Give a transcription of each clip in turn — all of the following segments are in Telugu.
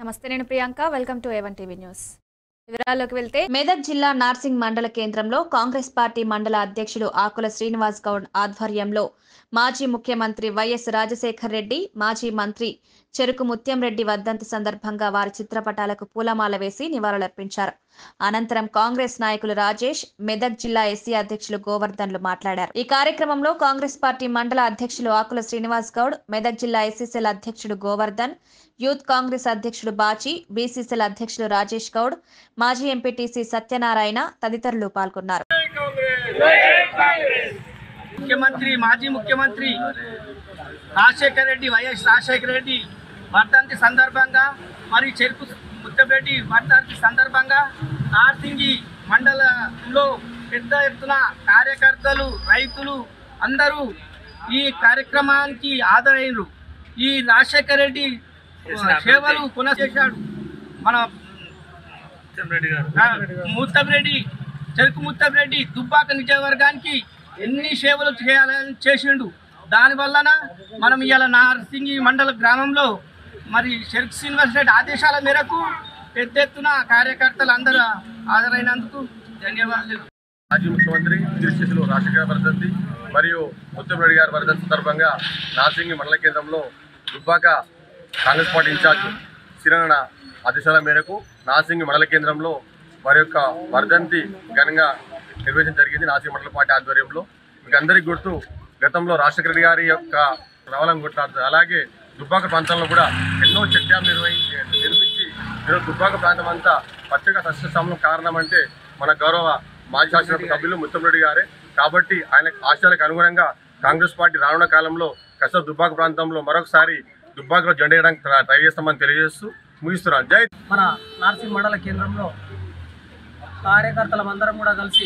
నమస్తే నేను Priyanka welcome to A one TV news వివరాల్లోకి వెళ్తే మెదక్ జిల్లా నార్సింగ్ మండల కేంద్రంలో కాంగ్రెస్ పార్టీ మండల అధ్యక్షులు ఆకుల శ్రీనివాస్ గౌడ్ ఆధ్వర్యంలో మాజీ ముఖ్యమంత్రి వైఎస్ రాజశేఖర్ రెడ్డి మాజీ మంత్రి చెరుకు ముత్యం రెడ్డి వర్ధంతి సందర్భంగా వారి చిత్రపటాలకు పూలమాల వేసి నివాళులర్పించారు అనంతరం కాంగ్రెస్ నాయకులు రాజేష్ మెదక్ జిల్లా ఎస్సీ అధ్యక్షులు గోవర్ధన్లు మాట్లాడారు ఈ కార్యక్రమంలో కాంగ్రెస్ పార్టీ మండల అధ్యక్షులు ఆకుల శ్రీనివాస్ గౌడ్ మెదక్ జిల్లా ఎస్సీసీఎల్ అధ్యక్షుడు గోవర్ధన్ యూత్ కాంగ్రెస్ అధ్యక్షుడు బాచి బీసీసీఎల్ అధ్యక్షులు రాజేష్ గౌడ్ మాజీ ఎంపీటీసీ సత్యనారాయణ తదితరులు పాల్గొన్నారు ముఖ్యమంత్రి మాజీ ముఖ్యమంత్రి రాజశేఖర రెడ్డి వైఎస్ రాజశేఖర రెడ్డి వర్ధంతి సందర్భంగా మరి చెరుకు ముత్తబెడ్డి వర్ధంతి సందర్భంగా నార్సింగి మండలంలో పెద్ద ఎత్తున కార్యకర్తలు రైతులు అందరూ ఈ కార్యక్రమానికి హాజరైనరు ఈ రాజశేఖర రెడ్డి సేవలు కొనసాగాడు మన ముత్తబరెడ్డి చెరుకు ముత్తబరెడ్డి దుబ్బాక నియోజకవర్గానికి ఎన్ని సేవలు చేయాలని చేసిండు దాని వలన మనం ఇవాళ నార్సింగి మండల గ్రామంలో మరి చెరుకు శ్రీనివాస్ రెడ్డి ఆదేశాల మేరకు పెద్ద ఎత్తున కార్యకర్తలు అందరూ హాజరైనందుకు ధన్యవాదాలు మాజీ ముఖ్యమంత్రి తిరుచిలో రాజశేఖర వర్ధంతి మరియు ముత్తంరెడ్డి గారి వర్ధంతి సందర్భంగా నార్సింగి మండల కేంద్రంలో దుబ్బాక కాంగ్రెస్ పార్టీ ఇన్ఛార్జ్ సిరణ ఆదేశాల మేరకు నార్సింగి మండల కేంద్రంలో వారి యొక్క వర్ధంతి ఘనంగా నిర్వహించడం జరిగింది నార్సింగి మండల పార్టీ ఆధ్వర్యంలో మీకు అందరికీ గుర్తు గతంలో రాజశేఖర రెడ్డి గారి యొక్క ప్రబలం కొట్టారు అలాగే దుబ్బాక ప్రాంతంలో కూడా ఎన్నో చెక్ డ్యామ్ నిర్వహించి నిర్మించి ఈరోజు దుబ్బాక ప్రాంతం అంతా పచ్చగా సస్యశ్యామలం కారణం అంటే మన గౌరవ మాజీ శాసన సభ్యులు ముత్తంరెడ్డి గారే కాబట్టి ఆయన ఆశయాలకు అనుగుణంగా కాంగ్రెస్ పార్టీ రానున్న కాలంలో కసబ్ దుబ్బాక ప్రాంతంలో మరొకసారి దుబ్బాకలో జెండా వేయడానికి ట్రై- ట్రై చేస్తామని తెలియజేస్తూ ముగిస్తున్నాను జై మన నార్సింగ్ మండల కేంద్రంలో కార్యకర్తలమందరం కూడా కలిసి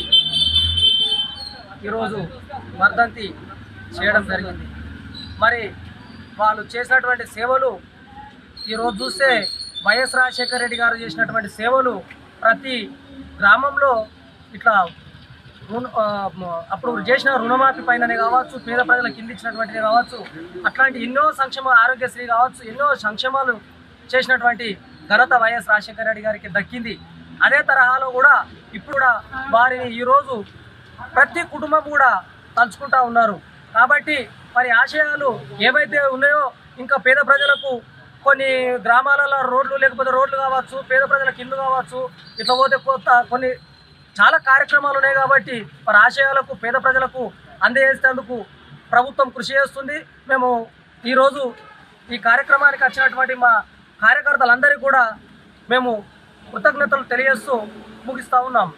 ఈరోజు వర్ధంతి చేయడం జరిగింది మరి వాళ్ళు చేసినటువంటి సేవలు ఈరోజు చూస్తే వైఎస్ రాజశేఖర రెడ్డి గారు చేసినటువంటి సేవలు ప్రతి గ్రామంలో ఇట్లా రుణ ఆ, మ- అప్పుడు చేసిన రుణమాఫీ పైననే కావచ్చు పేద ప్రజలకు కింద ఇచ్చినటువంటిది కావచ్చు అట్లాంటి ఎన్నో సంక్షేమ ఆరోగ్యశ్రీ కావచ్చు ఎన్నో సంక్షేమాలు చేసినటువంటి ఘనత వైఎస్ రాజశేఖర రెడ్డి గారికి దక్కింది అదే తరహాలో కూడా ఇప్పుడు కూడా వారిని ఈరోజు ప్రతి కుటుంబం కూడా తలుచుకుంటా ఉన్నారు కాబట్టి మరి ఆశయాలు ఏవైతే ఉన్నాయో ఇంకా పేద ప్రజలకు కొన్ని గ్రామాలలో రోడ్లు లేకపోతే రోడ్లు కావచ్చు పేద ప్రజలకు ఇల్లు కావచ్చు ఇట్లా పోతే కొత్త కొన్ని చాలా కార్యక్రమాలు ఉన్నాయి కాబట్టి మరి ఆశయాలకు పేద ప్రజలకు అందజేసేందుకు ప్రభుత్వం కృషి చేస్తుంది మేము ఈరోజు ఈ కార్యక్రమానికి వచ్చినటువంటి మా కార్యకర్తలందరికీ కూడా మేము కృతజ్ఞతలు తెలియజేస్తూ ముగిస్తూ ఉన్నాం